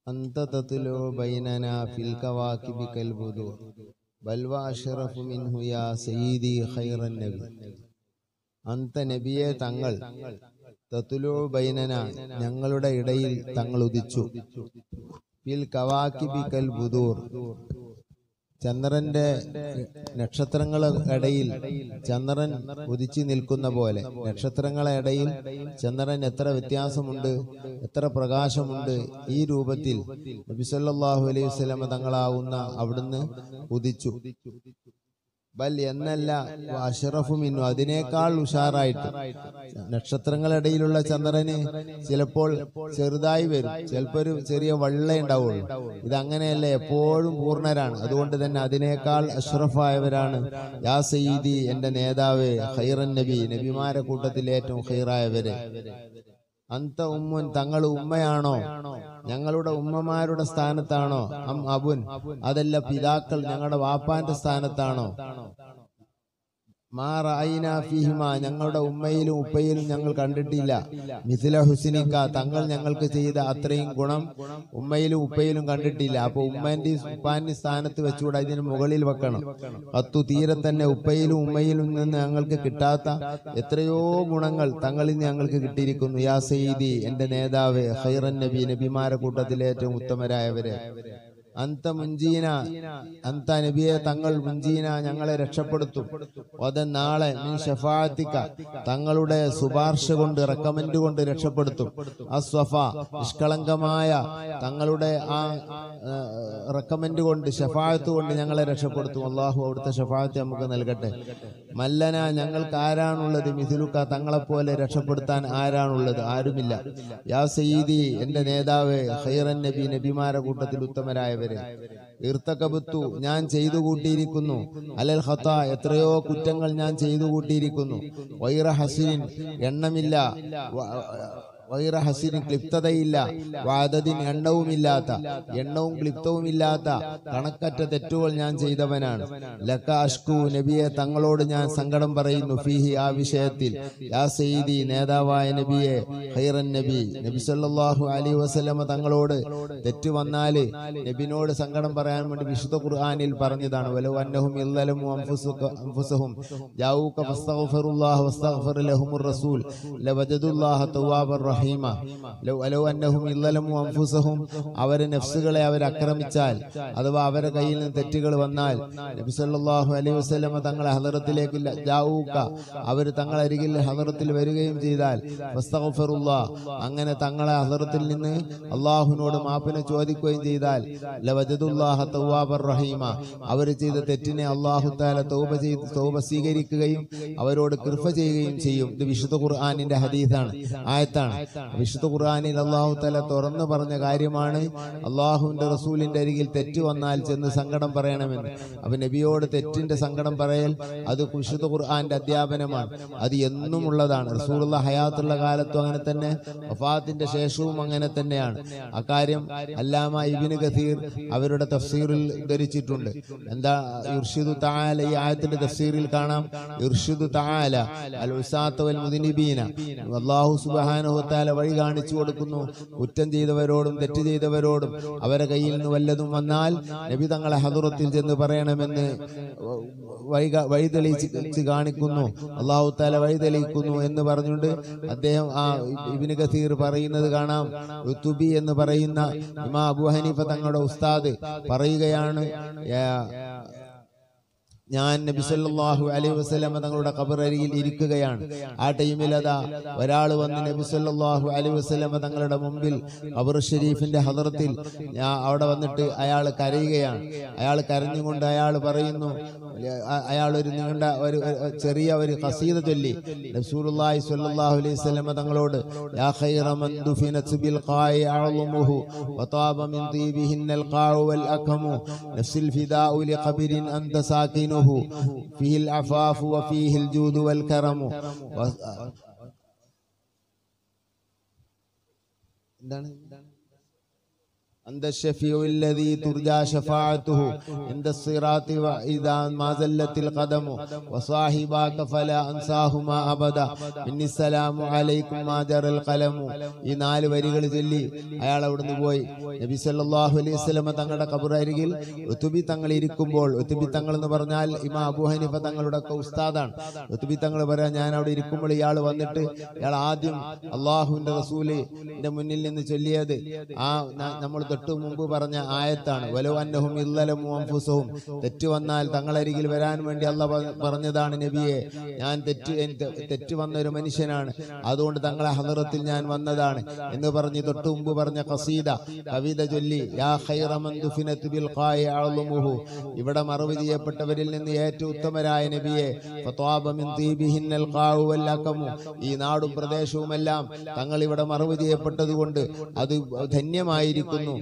أنت تطلع بيننا في الكواكب كالبدور بل وأشرف منه يا سيدي خير النبي അന്ത നബിയെ തങ്ങൾ തത്തുലു ബൈനന ഞങ്ങളുടെ ഇടയിൽ തങ്ങൾ ഉദിച്ചു ഫിൽ കവാക്കിബി കൽ ബുദൂർ ചന്ദ്രന്റെ നക്ഷത്രങ്ങളുടെ ഇടയിൽ ചന്ദ്രൻ ഉദിച്ചു നിൽക്കുന്ന പോലെ നക്ഷത്രങ്ങളെ ഇടയിൽ ചന്ദ്രൻ എത്ര വ്യത്യാസമുണ്ട് എത്ര പ്രകാശമുണ്ട് ഈ രൂപത്തിൽ നബിസല്ലാഹു അലൈഹി വസല്ലമ തങ്ങളാവുന്ന അവിടുന്ന് ഉദിച്ചു ബൽ എന്നല്ല അഷറഫു മിന്നു അതിനേക്കാൾ ഉഷാറായിട്ട് നക്ഷത്രങ്ങളിടയിലുള്ള ചന്ദ്രന് ചിലപ്പോൾ ചെറുതായി വരും ചിലപ്പോൾ ഒരു ചെറിയ വള്ള ഉണ്ടാവുള്ളൂ ഇത് അങ്ങനെയല്ല എപ്പോഴും പൂർണ്ണരാണ് അതുകൊണ്ട് തന്നെ അതിനേക്കാൾ അഷ്റഫായവരാണ് യാ സയ്യിദി എന്റെ നേതാവ് ഖൈറൻ നബി നബിമാരെ കൂട്ടത്തിൽ ഏറ്റവും ഖൈറായവര് അന്ത ഉമ്മുൻ തങ്ങൾ ഉമ്മയാണോ ഞങ്ങളുടെ ഉമ്മമാരുടെ സ്ഥാനത്താണോ അം അബുൻ അതല്ല പിതാക്കൾ ഞങ്ങളുടെ വാപ്പാന്റെ സ്ഥാനത്താണോ മാ റായിന ഫീഹിമ ഞങ്ങളുടെ ഉമ്മയിലും ഉപ്പയിലും ഞങ്ങൾ കണ്ടിട്ടില്ല മിഥില ഹുസിനിക്ക തങ്ങൾ ഞങ്ങൾക്ക് ചെയ്ത അത്രയും ഗുണം ഉമ്മയിലും ഉപ്പയിലും കണ്ടിട്ടില്ല അപ്പൊ ഉമ്മന്റെ ഉപ്പാന്റെ സ്ഥാനത്ത് വെച്ചുകൂടെ ഇതിന് മുകളിൽ വെക്കണം പത്തു തീരെ തന്നെ ഉപ്പയിലും ഉമ്മയിലും നിന്ന് ഞങ്ങൾക്ക് കിട്ടാത്ത എത്രയോ ഗുണങ്ങൾ തങ്ങളിൽ നിന്ന് ഞങ്ങൾക്ക് കിട്ടിയിരിക്കുന്നു യാ സയ്യിദി എന്റെ നേതാവ് ഹൈറൻ നബി നബിമാരെ കൂട്ടത്തിലെ ഏറ്റവും ഉത്തമരായവരെ അന്ത മുഞ്ചീന അന്ത നബിയെ തങ്ങൾ മുഞ്ചീന ഞങ്ങളെ രക്ഷപ്പെടുത്തും അത് നാളെ മിൻ ഷഫാത്തിക്ക തങ്ങളുടെ ശുപാർശ കൊണ്ട് റെക്കമെൻഡ് കൊണ്ട് രക്ഷപ്പെടുത്തും അസ്വഫ നിഷ്കളങ്കമായ തങ്ങളുടെ ആ റെക്കമെൻഡ് കൊണ്ട് ഷഫായത്ത് കൊണ്ട് ഞങ്ങളെ രക്ഷപ്പെടുത്തും അള്ളാഹു അവിടുത്തെ ഷഫായത്ത് നമുക്ക് നൽകട്ടെ മല്ലന ഞങ്ങൾക്ക് ആരാണുള്ളത് മിഥുലുക്ക തങ്ങളെപ്പോലെ രക്ഷപ്പെടുത്താൻ ആരാണുള്ളത് ആരുമില്ല യാ സയ്യിദി എന്റെ നേതാവ് ഖൈറൻ നബി നബിമാരെ കൂട്ടത്തിൽ ഉത്തമരായവരെ ഇർത്തകബുത്തു ഞാൻ ചെയ്തു കൂട്ടിയിരിക്കുന്നു അലൽ ഖത്ത എത്രയോ കുറ്റങ്ങൾ ഞാൻ ചെയ്തു കൂട്ടിയിരിക്കുന്നു വൈറ ഹസീൻ എണ്ണമില്ല വ- വൈറ ഹസീൻ ക്ലിപ്തതയില്ല വാദതിൻ എണ്ണവുമില്ലാത്ത എണ്ണവും ക്ലിപ്തവുമില്ലാത്ത കണക്കറ്റ തെറ്റുകൾ ഞാൻ ചെയ്തവനാണ് ലക്ക അഷ്കു നബിയെ തങ്ങളോട് ഞാൻ സങ്കടം പറയുന്നു ഫീഹി ആ വിഷയത്തിൽ യാ സയ്യിദി നേതാവായ നബിയെ ഹൈറൻ നബി നബി സല്ലല്ലാഹു അലൈഹി വസല്ലമ തങ്ങളോട് തെറ്റ് വന്നാല് നബിനോട് സങ്കടം പറയാൻ വേണ്ടി വിശുദ്ധ ഖുർആനിൽ പറഞ്ഞതാണ് വലോ അന്നഹും ഇല്ലലമു അൻഫുസുക അൻഫുസഹും ജാഊക ഫസ്തഗ്ഫിറുല്ലാഹ വസ്തഗ്ഫിർ ലഹുമുർ റസൂൽ ലവജദുല്ലാഹ തവ്വാബർ റഹീമ ലൗ വലോ അന്നഹും ഇല്ലലമു അൻഫുസഹും അവരെ നഫ്സുകളെ അവർ ആക്രമിച്ചാൽ അഥവാ അവരെ കയ്യിൽ നിന്ന് തെറ്റുകൾ വന്നാൽ നബി സല്ലല്ലാഹു അലൈഹി വസല്ലമ തങ്ങളെ ഹദറത്തിലേക്ക് ല- ജാഊക അവർ തങ്ങളരികിൽ ഹദറത്തിൽ വരികയും ചെയ്താൽ ഫസ്തഗ്ഫിറുല്ലാ അങ്ങനെ തങ്ങളെ ഹദറത്തിൽ നിന്ന് അള്ളാഹുവിനോട് മാപ്പിനെ ചോദിക്കുകയും ചെയ്താൽ ലവജദുല്ലാഹ തവ്വാബർ റഹീമ അവർ ചെയ്ത തെറ്റിനെ അള്ളാഹു താല തൗബ ചെയ്ത് തൗബ സ്വീകരിക്കുകയും അവരോട് കൃപ ചെയ്യുകയും ചെയ്യും ഇത് വിശുദ്ധ ഖുർആാനിന്റെ ഹദീസാണ് ആയത്താണ് വിശുദ്ധ ഖുർആാനിൽ അള്ളാഹു താല തുറന്നു പറഞ്ഞ കാര്യമാണ് അള്ളാഹുവിന്റെ റസൂലിന്റെ അരികിൽ തെറ്റ് വന്നാൽ ചെന്ന് സങ്കടം പറയണമെന്ന് അപ്പൊ നബിയോട് തെറ്റിന്റെ സങ്കടം പറയൽ അത് വിശുദ്ധ ഖുർആാന്റെ അധ്യാപനമാണ് അത് എന്നും ഉള്ളതാണ് റസൂലുള്ള ഹയാത്തുള്ള കാലത്തും അങ്ങനെ തന്നെ വഫാത്തിന്റെ ശേഷവും അങ്ങനെ തന്നെയാണ് അക്കാര്യം അല്ലാമ ഇബിന് ഗസീർ അവരുടെ തഫ്സീറിൽ ധരിച്ചിട്ടുണ്ട് എന്താ ഇർഷിദു തആല ഈ ആയത്തിന്റെ തഫ്സീറിൽ കാണാം ഇർഷിദു തആല അൽ ഉസാത്ത വൽ മുദ്നിബീന അല്ലാഹു സുബ്ഹാനഹു വതആല വഴി കാണിച്ചു കൊടുക്കുന്നു കുറ്റം ചെയ്തവരോടും തെറ്റ് ചെയ്തവരോടും അവരെ കയ്യിൽ നിന്ന് വല്ലതും വന്നാൽ നബി തങ്ങളെ ഹദറത്തിൽ ചെന്ന് പറയണമെന്ന് വഴി കാ- വഴി തെളിയിച്ച് കാണിക്കുന്നു അള്ളാഹു താല വഴി തെളിയിക്കുന്നു എന്ന് പറഞ്ഞുകൊണ്ട് അദ്ദേഹം ആ ഇബിന് കസീർ പറയുന്നത് കാണാം ഋതുബി എന്ന് പറയുന്ന ഇമാ അബു ഹനീഫ തങ്ങളുടെ ഉസ്താദ് പറയുകയാണ് "യാ, ഞാൻ നബി സല്ലല്ലാഹു അലൈഹി വസല്ലമ തങ്ങളുടെ ഖബറരികിൽ ഇരിക്കുകയാണ് ആ ടൈമിൽ അതാ ഒരാൾ വന്ന് നബി സല്ലല്ലാഹു അലൈഹി വസല്ലമ തങ്ങളുടെ മുമ്പിൽ ഖബർ ഷരീഫിന്റെ ഹദറത്തിൽ ഞാൻ അവിടെ വന്നിട്ട് അയാൾ കരയുകയാണ് അയാൾ കരഞ്ഞുകൊണ്ട് അയാൾ പറയുന്നു അയാൾ ഒരു നീണ്ട ഒരു ഒരു ചെറിയ ഒരു ഖസീദ ചൊല്ലി റസൂലുള്ളാഹി സ്വല്ലല്ലാഹു അലൈഹി വസല്ലമ തങ്ങളോട് യാ ഖൈറ മൻ ദുഫിനത് ബിൽ ഖായി അഅ്ളമുഹു വതാബ മിൻ തീബിഹിന്നൽ ഖാഉ വൽ അഖമു നഫ്സിൽ ഫിദാഉ ലിഖബരിൻ അൻത സാകിനുഹു ഫീഹിൽ അഫാഫു വഫീഹിൽ ജൂദു വൽ കറമു വ- എന്താണ് أنت الشفيع الذي ترجى شفاعته عند الصراط وإذا ما زلت القدم وصاحباك فلا أنساهما أبدا إني السلام عليكم ما جرى القلم ഈ നാല് വരികൾ ചൊല്ലി അയാൾ അവിടുന്ന് പോയി നബി സല്ലല്ലാഹു അലൈഹി വസല്ലമ തങ്ങളുടെ കബറരികിൽ ഉത്തുബി തങ്ങൾ ഇരിക്കുമ്പോൾ ഉത്തുബി തങ്ങൾ എന്ന് പറഞ്ഞാൽ ഇമാ അബൂ ഹനീഫ തങ്ങളുടെ ഒക്കെ ഉസ്താദാണ് ഉത്തുബി തങ്ങൾ പറയാൻ ഞാൻ അവിടെ ഇരിക്കുമ്പോൾ ഇയാൾ വന്നിട്ട് ഇയാൾ ആദ്യം അള്ളാഹുവിന്റെ റസൂലിന്റെ മുന്നിൽ നിന്ന് ചൊല്ലിയത് ആ ന- നമ്മൾ തൊട്ടു മുമ്പ് പറഞ്ഞ ആയത്താണ് വലോ അന്നഹും ഇല്ലലമു അംഫുസഹും തെറ്റ് വന്നാൽ തങ്ങളരികിൽ വരാൻ വേണ്ടി അല്ല പറഞ്ഞതാണ് നബിയെ ഞാൻ തെറ്റ് എൻ- തെ- തെറ്റ് വന്ന ഒരു മനുഷ്യനാണ് അതുകൊണ്ട് തങ്ങളെ ഹദറത്തിൽ ഞാൻ വന്നതാണ് എന്ന് പറഞ്ഞ് തൊട്ടു മുമ്പ് പറഞ്ഞ ഖസീദ കവിത ചൊല്ലി യാ ഖൈറ മൻ ദുഫിനത് ബിൽ ഖായി അഅ്ലമുഹു ഇവിടെ മറവ് ചെയ്യപ്പെട്ടവരിൽ നിന്ന് ഏറ്റവും ഉത്തമരായ നബിയെ ഫത്വാബ മിൻ തീബിഹിന്നൽ ഖാഉ വൽ അഖമു ഈ നാടും പ്രദേശവുമെല്ലാം തങ്ങൾ ഇവിടെ മറവ് ചെയ്യപ്പെട്ടതുകൊണ്ട് അത് ധന്യമായിരിക്കുന്നു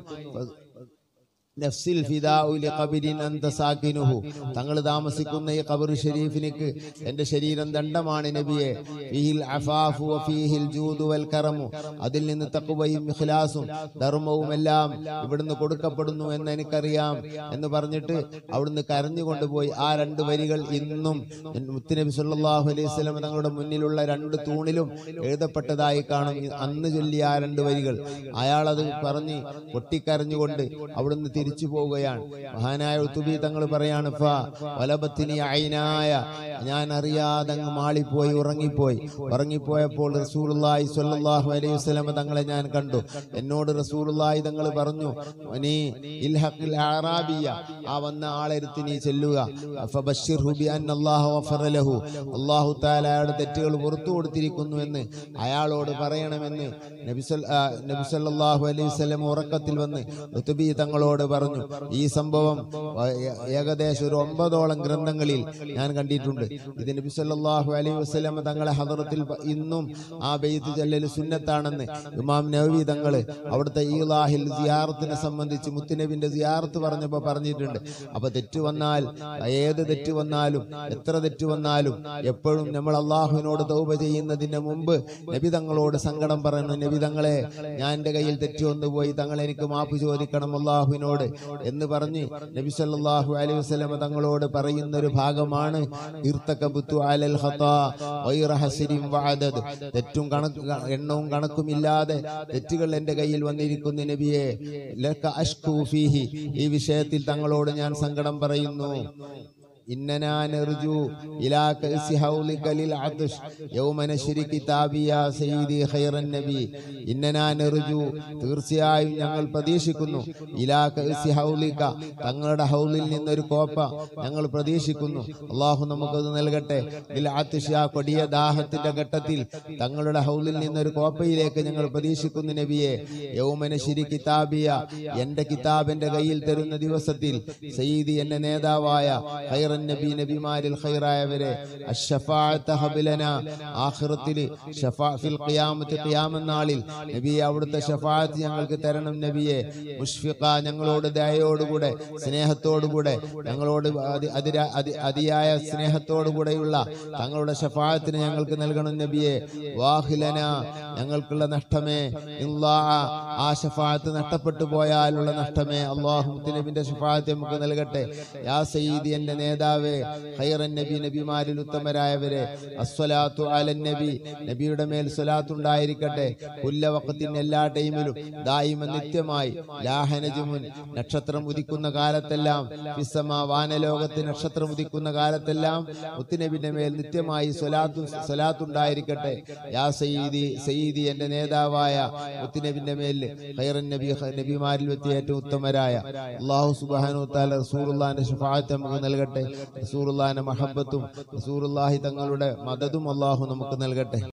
നഫ്സിൽ ഫിദാഉ ലിഖബരിൻ അന്ത സാകിനുഹു തങ്ങൾ താമസിക്കുന്ന ഈ ഖബർ ഷരീഫിനിക്ക് എന്റെ ശരീരം ദണ്ഡമാണ് നബിയെ ഫീഹിൽ അഫാഫു വഫീഹിൽ ജൂദു വൽ കറമു അതിൽ നിന്ന് തഖ്വയും ഇഖ്ലാസും ധർമ്മവും എല്ലാം ഇവിടുന്ന് കൊടുക്കപ്പെടുന്നു എന്ന് എനിക്കറിയാം എന്ന് പറഞ്ഞിട്ട് അവിടുന്ന് കരഞ്ഞുകൊണ്ടുപോയി ആ രണ്ട് വരികൾ ഇന്നും മുത്തുനബി സല്ലല്ലാഹു അലൈഹി വസല്ലം തങ്ങളുടെ മുന്നിലുള്ള രണ്ട് തൂണിലും എഴുതപ്പെട്ടതായി കാണും അന്ന് ചൊല്ലിയ ആ രണ്ട് വരികൾ അയാളത് പറഞ്ഞ് പൊട്ടിക്കരഞ്ഞുകൊണ്ട് അവിടുന്ന് തിരിച്ചു പോവുകയാണ് മഹാനായ ഉത്തുബി തങ്ങൾ പറയാണ് ഫ വലബത്തിനി അയിനായ ഞാൻ അറിയാതെ അങ്ങ് മാളിപ്പോയി ഉറങ്ങിപ്പോയി ഉറങ്ങിപ്പോയപ്പോൾ റസൂലുള്ളാഹി സ്വല്ലല്ലാഹു അലൈഹി വസല്ലം തങ്ങളെ ഞാൻ കണ്ടു എന്നോട് റസൂലുള്ളാഹി തങ്ങൾ പറഞ്ഞു നീ ഇൽഹഖിൽ അറാബിയ ആ വന്ന ആളെടുത്ത് നീ ചെല്ലുക ഫബശ്ശിർഹു ബിഅന്ന അല്ലാഹു ഗഫറ ലഹു അല്ലാഹു തആല അയാളുടെ തെറ്റുകൾ പുറത്തു കൊടുത്തിരിക്കുന്നു എന്ന് അയാളോട് പറയണമെന്ന് നബി സൽ- ആ, നബി സല്ലല്ലാഹു അലൈഹി വസല്ലം ഉറക്കത്തിൽ വന്ന് ഉത്തുബി തങ്ങളോട് പറഞ്ഞു ഈ സംഭവം ആ, ഏ- ഏകദേശം ഒരു ഒമ്പതോളം ഗ്രന്ഥങ്ങളിൽ ഞാൻ കണ്ടിട്ടുണ്ട് ഇത് നബി സല്ലല്ലാഹു അലൈഹി വസല്ലം തങ്ങളെ ഹദറത്തിൽ പ- ഇന്നും ആ ബെയ്ത്ത് ചൊല്ലൽ സുന്നത്താണെന്ന് ഇമാം നവവി തങ്ങള് അവിടുത്തെ ഈലാഹിൽ സിയാറത്തിനെ സംബന്ധിച്ച് മുത്തുനബിന്റെ സിയാറത്ത് പറഞ്ഞപ്പോ പറഞ്ഞിട്ടുണ്ട് അപ്പൊ തെറ്റ് വന്നാൽ ഏത് തെറ്റ് വന്നാലും എത്ര തെറ്റ് വന്നാലും എപ്പോഴും നമ്മൾ അള്ളാഹുവിനോട് തൗബ ചെയ്യുന്നതിന് മുമ്പ് നബി തങ്ങളോട് സങ്കടം പറയുന്നു നബി തങ്ങളെ ഞാൻ എന്റെ കയ്യിൽ തെറ്റ് വന്നുപോയി തങ്ങൾ എനിക്ക് മാപ്പ് ചോദിക്കണം അള്ളാഹുവിനോട് എന്ന് പറഞ്ഞ് നബി സല്ലല്ലാഹു അലൈഹി വസല്ലമ തങ്ങളോട് പറയുന്ന ഒരു ഭാഗമാണ് ഇർത്തകബുത്തു അലൽ ഖതാ ഗൈറ ഹസ്രിൻ വഅദദ് തെറ്റും കണക്ക് എണ്ണവും കണക്കുമില്ലാതെ തെറ്റുകൾ എന്റെ കയ്യിൽ വന്നിരിക്കുന്നു നബിയെ ലക അഷ്കു ഫീഹി ഈ വിഷയത്തിൽ തങ്ങളോട് ഞാൻ സങ്കടം പറയുന്നു إننا نرجو إلى كأس حولك للعطش يوم نشر كتابي يا سيدي خير النبي إننا نرجو തീർച്ചയായും ഞങ്ങൾ പ്രതീക്ഷിക്കുന്നു ഇലാ കഅസി ഹൗലിക തങ്ങളുടെ ഹൗലിൽ നിന്നൊരു കോപ്പ ഞങ്ങൾ പ്രതീക്ഷിക്കുന്നു അള്ളാഹു നമുക്കത് നൽകട്ടെ ഇതിൽ ആത്തിഷ കൊടിയ ദാഹത്തിന്റെ ഘട്ടത്തിൽ തങ്ങളുടെ ഹൗലിൽ നിന്നൊരു കോപ്പയിലേക്ക് ഞങ്ങൾ പ്രതീക്ഷിക്കുന്നു നബിയെ യൗമന ശിരി കിതാബിയ എന്റെ കിതാബ് എന്റെ കയ്യിൽ തരുന്ന ദിവസത്തിൽ സയ്യിദി എന്റെ നേതാവായ ഖൈറൻ നബി നബിമാരിൽ ഖൈറായവരെ അഷ്ശഫാഅത്ത ഹബിലന ആഖിറത്തിൽ ഷഫാ ഫിൽ ഖിയാമത്ത് ഖിയാമനാളിൽ നബിയെ അവിടുത്തെ ഷഫാഅത്ത് ഞങ്ങൾക്ക് തരണം നബിയെ മുഷ്ഫിഖ ഞങ്ങളോട് ദയോടുകൂടെ സ്നേഹത്തോടുകൂടെ ഞങ്ങളോട് അതി- അതിര- അതി- അതിയായ സ്നേഹത്തോടുകൂടെയുള്ള തങ്ങളുടെ ഷഫാഅത്തിന് ഞങ്ങൾക്ക് നൽകണം നബിയെ വാഹിലന ഞങ്ങൾക്കുള്ള നഷ്ടമേ ഇല്ലാ ആ ഷഫാഅത്ത് നഷ്ടപ്പെട്ടു പോയാലുള്ള നഷ്ടമേ അള്ളാഹു നബിന്റെ ഷഫാഅത്ത് നമുക്ക് നൽകട്ടെ യാ സയ്യിദി എന്റെ നേതാവേ ഖൈറൻ നബി നബിമാരിൽ ഉത്തമരായവരെ അസ്വലാത്തു അലൻ നബി നബിയുടെ മേൽ സ്വലാത്ത് ഉണ്ടായിരിക്കട്ടെ കുല്ല വക്കത്തിന് എല്ലാ ടൈമിലും ദായിമ നിത്യമായി ലാഹനജുമുൻ നക്ഷത്രം ഉദിക്കുന്ന കാലത്തെല്ലാം ഫിസ്സമ വാനലോകത്ത് നക്ഷത്രം ഉദിക്കുന്ന കാലത്തെല്ലാം മുത്തുനബിന്റെ മേൽ നിത്യമായി സ്വലാത്തു സ്വലാത്തുണ്ടായിരിക്കട്ടെ യാ സയ്യിദി സയ്യിദി എന്റെ നേതാവായ മുത്തുനബിന്റെ മേൽ ഖൈറൻ നബി നബിമാരിൽ വെച്ച് ഏറ്റവും ഉത്തമരായ അള്ളാഹു സുബ്ഹാനഹു തആല റസൂലുള്ളാഹിന്റെ ഷഫാഅത്ത് നമുക്ക് നൽകട്ടെ റസൂലുള്ളാഹിന്റെ മഹബത്തും റസൂലുള്ളാഹി തങ്ങളുടെ മദതും അള്ളാഹു നമുക്ക് നൽകട്ടെ